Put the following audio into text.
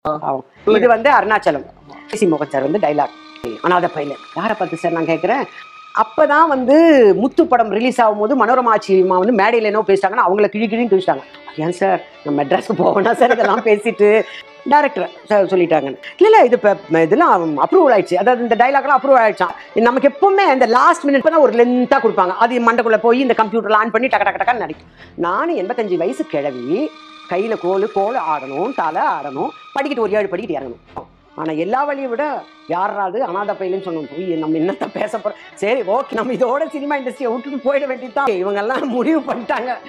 ஆகும். இது வந்து அருணாச்சலம் சி மோகன் சார் வந்து டைலாக் அனாத பையில யாரை பார்த்து சார் நான் கேட்குறேன் அப்பதான் வந்து முத்து படம் ரிலீஸ் ஆகும்போது மனோரமா ஆச்சிமா வந்து மேடையில் என்ன பேசிட்டாங்கன்னா அவங்கள கிழி கிழின்னு கிழிச்சிட்டாங்க ஏன் சார் நான் மெட்ராஸ்க்கு போவேனா சார் இதெல்லாம் பேசிட்டு டேரக்டர் சார் சொல்லிட்டாங்க இல்லை இல்லை இது இப்போ இதெல்லாம் அப்ரூவல் ஆயிடுச்சு அதாவது இந்த டைலாக்லாம் அப்ரூவல் ஆயிடுச்சான் நமக்கு எப்பவுமே இந்த லாஸ்ட் மினிட் தான் ஒரு லென்த்தாக கொடுப்பாங்க அது மண்டக்குள்ளே போய் இந்த கம்ப்யூட்டரில் ஆன் பண்ணி டக்க டக்க டக்கன்னு நடிக்கும் நானும் எண்பத்தஞ்சு வயசு கிழவி கையில் கோல் கோல் ஆடணும் தலை ஆடணும் படிக்கிட்டு ஒரு ஏழு படிக்கிட்டு இறங்கணும் ஆனால் எல்லா வழியை விட யாராவது அனாதை பையலுன்னு சொன்னோம் போய் நம்ம என்னத்த பேச போகிறோம் சரி ஓகே நம்ம இதோட சினிமா இண்டஸ்ட்ரியை விட்டுட்டு போயிட வேண்டியதுதான் இவங்கெல்லாம் முடிவு பண்ணிட்டாங்க